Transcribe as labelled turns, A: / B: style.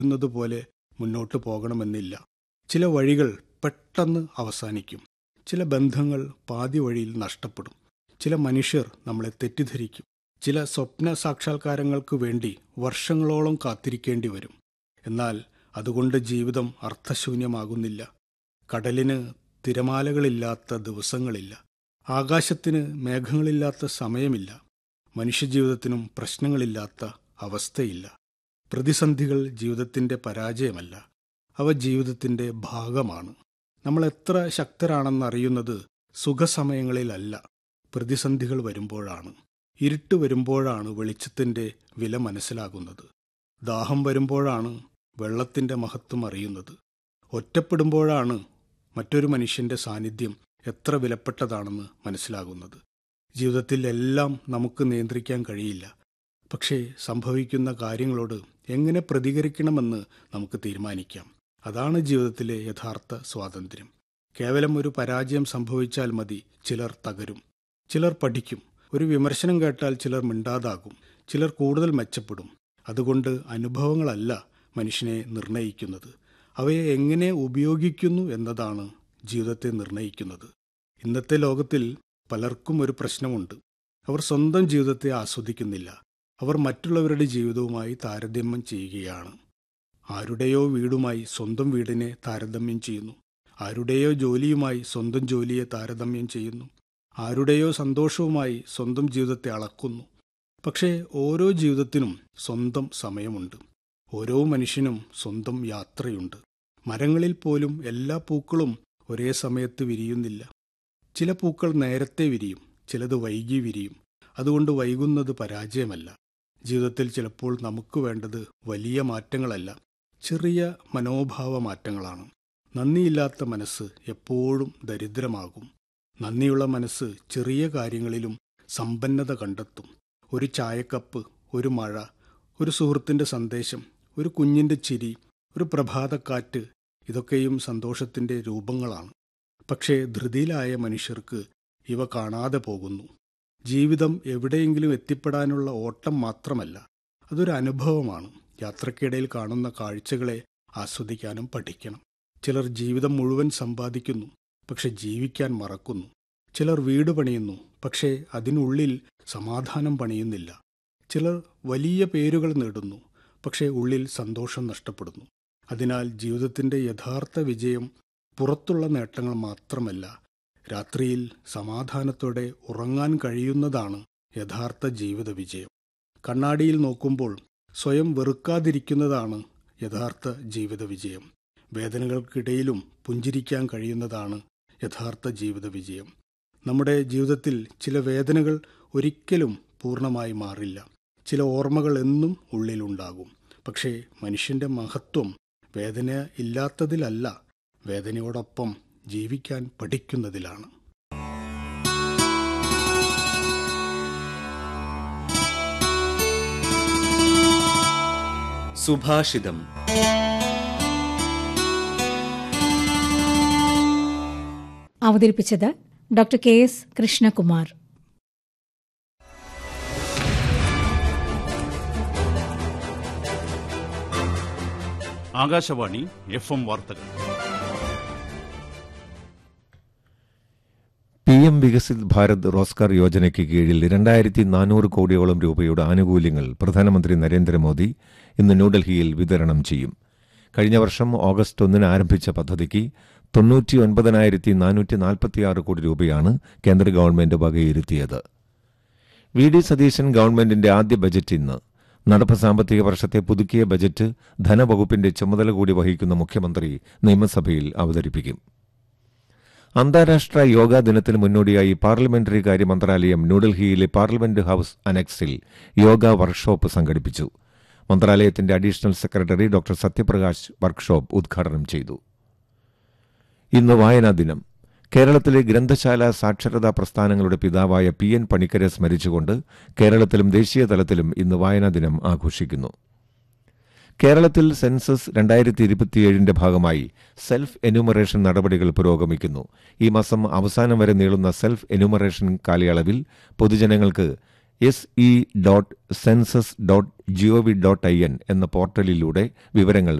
A: പോലെ മുന്നോട്ട് പോകണമെന്നില്ല ചില വഴികൾ പെട്ടെന്ന് അവസാനിക്കും ചില ബന്ധങ്ങൾ പാതി വഴിയിൽ നഷ്ടപ്പെടും ചില മനുഷ്യർ നമ്മളെ തെറ്റിദ്ധരിക്കും ചില സ്വപ്ന സാക്ഷാത്കാരങ്ങൾക്ക് വേണ്ടി വർഷങ്ങളോളം കാത്തിരിക്കേണ്ടി വരും എന്നാൽ അതുകൊണ്ട് ജീവിതം അർത്ഥശൂന്യമാകുന്നില്ല കടലിന് തിരമാലകളില്ലാത്ത ദിവസങ്ങളില്ല ആകാശത്തിന് മേഘങ്ങളില്ലാത്ത സമയമില്ല മനുഷ്യജീവിതത്തിനും പ്രശ്നങ്ങളില്ലാത്ത അവസ്ഥയില്ല പ്രതിസന്ധികൾ ജീവിതത്തിൻ്റെ പരാജയമല്ല അവ ജീവിതത്തിൻ്റെ ഭാഗമാണ് നമ്മൾ എത്ര ശക്തരാണെന്നറിയുന്നത് സുഖസമയങ്ങളിലല്ല പ്രതിസന്ധികൾ വരുമ്പോഴാണ് ഇരുട്ട് വരുമ്പോഴാണ് വെളിച്ചത്തിൻ്റെ വില മനസ്സിലാകുന്നത് ദാഹം വരുമ്പോഴാണ് വെള്ളത്തിൻ്റെ മഹത്വം അറിയുന്നത് ഒറ്റപ്പെടുമ്പോഴാണ് മറ്റൊരു മനുഷ്യൻ്റെ സാന്നിധ്യം എത്ര വിലപ്പെട്ടതാണെന്ന് മനസ്സിലാകുന്നത് ജീവിതത്തിൽ എല്ലാം നമുക്ക് നിയന്ത്രിക്കാൻ കഴിയില്ല പക്ഷേ സംഭവിക്കുന്ന കാര്യങ്ങളോട് എങ്ങനെ പ്രതികരിക്കണമെന്ന് നമുക്ക് തീരുമാനിക്കാം അതാണ് ജീവിതത്തിലെ യഥാർത്ഥ സ്വാതന്ത്ര്യം കേവലം ഒരു പരാജയം സംഭവിച്ചാൽ മതി ചിലർ തകരും ചിലർ പഠിക്കും ഒരു വിമർശനം കേട്ടാൽ ചിലർ മിണ്ടാതാകും ചിലർ കൂടുതൽ മെച്ചപ്പെടും അതുകൊണ്ട് അനുഭവങ്ങളല്ല മനുഷ്യനെ നിർണയിക്കുന്നത് അവയെ എങ്ങനെ ഉപയോഗിക്കുന്നു എന്നതാണ് ജീവിതത്തെ നിർണയിക്കുന്നത് ഇന്നത്തെ ലോകത്തിൽ പലർക്കും ഒരു പ്രശ്നമുണ്ട് അവർ സ്വന്തം ജീവിതത്തെ ആസ്വദിക്കുന്നില്ല അവർ മറ്റുള്ളവരുടെ ജീവിതവുമായി താരതമ്യം ചെയ്യുകയാണ് ആരുടെയോ വീടുമായി സ്വന്തം വീടിനെ താരതമ്യം ചെയ്യുന്നു ആരുടെയോ ജോലിയുമായി സ്വന്തം ജോലിയെ താരതമ്യം ചെയ്യുന്നു ആരുടെയോ സന്തോഷവുമായി സ്വന്തം ജീവിതത്തെ അളക്കുന്നു പക്ഷേ ഓരോ ജീവിതത്തിനും സ്വന്തം സമയമുണ്ട് ഓരോ മനുഷ്യനും സ്വന്തം യാത്രയുണ്ട് മരങ്ങളിൽ പോലും എല്ലാ പൂക്കളും ഒരേ സമയത്ത് വിരിയുന്നില്ല ചില പൂക്കൾ നേരത്തെ വിരിയും ചിലത് വൈകി വിരിയും അതുകൊണ്ട് വൈകുന്നത് പരാജയമല്ല ജീവിതത്തിൽ ചിലപ്പോൾ നമുക്ക് വേണ്ടത് വലിയ മാറ്റങ്ങളല്ല ചെറിയ മനോഭാവ മാറ്റങ്ങളാണ് നന്ദിയില്ലാത്ത മനസ്സ് എപ്പോഴും ദരിദ്രമാകും നന്ദിയുള്ള മനസ്സ് ചെറിയ കാര്യങ്ങളിലും സമ്പന്നത കണ്ടെത്തും ഒരു ചായക്കപ്പ് ഒരു മഴ ഒരു സുഹൃത്തിൻ്റെ സന്ദേശം ഒരു കുഞ്ഞിൻ്റെ ചിരി ഒരു പ്രഭാതക്കാറ്റ് ഇതൊക്കെയും സന്തോഷത്തിൻ്റെ രൂപങ്ങളാണ് പക്ഷേ ധൃതിയിലായ മനുഷ്യർക്ക് ഇവ കാണാതെ പോകുന്നു ജീവിതം എവിടെയെങ്കിലും എത്തിപ്പെടാനുള്ള ഓട്ടം മാത്രമല്ല അതൊരു അനുഭവമാണ് യാത്രക്കിടയിൽ കാണുന്ന കാഴ്ചകളെ ആസ്വദിക്കാനും പഠിക്കണം ചിലർ ജീവിതം മുഴുവൻ സമ്പാദിക്കുന്നു പക്ഷെ ജീവിക്കാൻ മറക്കുന്നു ചിലർ വീട് പണിയുന്നു പക്ഷേ അതിനുള്ളിൽ സമാധാനം പണിയുന്നില്ല ചിലർ വലിയ പേരുകൾ നേടുന്നു പക്ഷേ ഉള്ളിൽ സന്തോഷം നഷ്ടപ്പെടുന്നു അതിനാൽ ജീവിതത്തിൻ്റെ യഥാർത്ഥ വിജയം പുറത്തുള്ള നേട്ടങ്ങൾ മാത്രമല്ല രാത്രിയിൽ സമാധാനത്തോടെ ഉറങ്ങാൻ കഴിയുന്നതാണ് യഥാർത്ഥ ജീവിത വിജയം കണ്ണാടിയിൽ നോക്കുമ്പോൾ സ്വയം വെറുക്കാതിരിക്കുന്നതാണ് യഥാർത്ഥ ജീവിത വിജയം വേദനകൾക്കിടയിലും പുഞ്ചിരിക്കാൻ കഴിയുന്നതാണ് യഥാർത്ഥ ജീവിത വിജയം നമ്മുടെ ജീവിതത്തിൽ ചില വേദനകൾ ഒരിക്കലും പൂർണ്ണമായി മാറില്ല ചില ഓർമ്മകൾ എന്നും ഉള്ളിലുണ്ടാകും പക്ഷേ മനുഷ്യൻ്റെ മഹത്വം വേദന ഇല്ലാത്തതിലല്ല വേദനയോടൊപ്പം ജീവിക്കാൻ പഠിക്കുന്നതിലാണ്
B: സുഭാഷിതം
C: അവതരിപ്പിച്ചത് doctor K S Krishnakumar
D: Akashvani F M വാർത്തകൾ
E: പി എം വികസിത് ഭാരത് റോസ്ഗാർ യോജനയ്ക്ക് കീഴിൽ രണ്ടായിരത്തി നാനൂറ് കോടിയോളം രൂപയുടെ ആനുകൂല്യങ്ങൾ പ്രധാനമന്ത്രി നരേന്ദ്രമോദി ഇന്ന് ന്യൂഡൽഹിയിൽ വിതരണം ചെയ്യും കഴിഞ്ഞ വർഷം ഓഗസ്റ്റ് ഒന്നിന് ആരംഭിച്ച പദ്ധതിക്ക് തൊണ്ണൂറ്റി ഒൻപതിനായിരത്തി നാനൂറ്റി നാൽപ്പത്തിയാറ് കോടി രൂപയാണ് കേന്ദ്ര ഗവൺമെന്റ് വകയിരുത്തിയത് വി ഡി സതീശൻ ഗവൺമെന്റിന്റെ ആദ്യ ബജറ്റ് ഇന്ന് നടപ്പ് സാമ്പത്തിക വർഷത്തെ പുതുക്കിയ ബജറ്റ് ധനവകുപ്പിന്റെ ചുമതല കൂടി വഹിക്കുന്ന മുഖ്യമന്ത്രി നിയമസഭയിൽ അവതരിപ്പിക്കും അന്താരാഷ്ട്ര യോഗാ ദിനത്തിന് മുന്നോടിയായി പാർലമെന്ററി കാര്യ മന്ത്രാലയം ന്യൂഡൽഹിയിലെ പാർലമെന്റ് ഹൌസ് അനക്സിൽ യോഗ വർക്ക്ഷോപ്പ് സംഘടിപ്പിച്ചു മന്ത്രാലയത്തിന്റെ additional secretary doctor Satyaprakash workshop ഉദ്ഘാടനം ചെയ്തു ഇന്ന് വായനാ ദിനം കേരളത്തിലെ ഗ്രന്ഥശാല സാക്ഷരതാ പ്രസ്ഥാനങ്ങളുടെ പിതാവായ പി എൻ പണിക്കരെ സ്മരിച്ചുകൊണ്ട് കേരളത്തിലും ദേശീയ തലത്തിലും ഇന്ന് വായനാ ദിനം ആഘോഷിക്കുന്നു കേരളത്തിൽ സെൻസസ് രണ്ടായിരത്തി ഇരുപത്തിയേഴിന്റെ ഭാഗമായി സെൽഫ് എന്യൂമറേഷൻ നടപടികൾ പുരോഗമിക്കുന്നു ഈ മാസം അവസാനം വരെ നീളുന്ന സെൽഫ് എന്യൂമറേഷൻ കാലയളവിൽ പൊതുജനങ്ങൾക്ക് S E dot census dot gov dot I N എന്ന പോർട്ടലിലൂടെ വിവരങ്ങൾ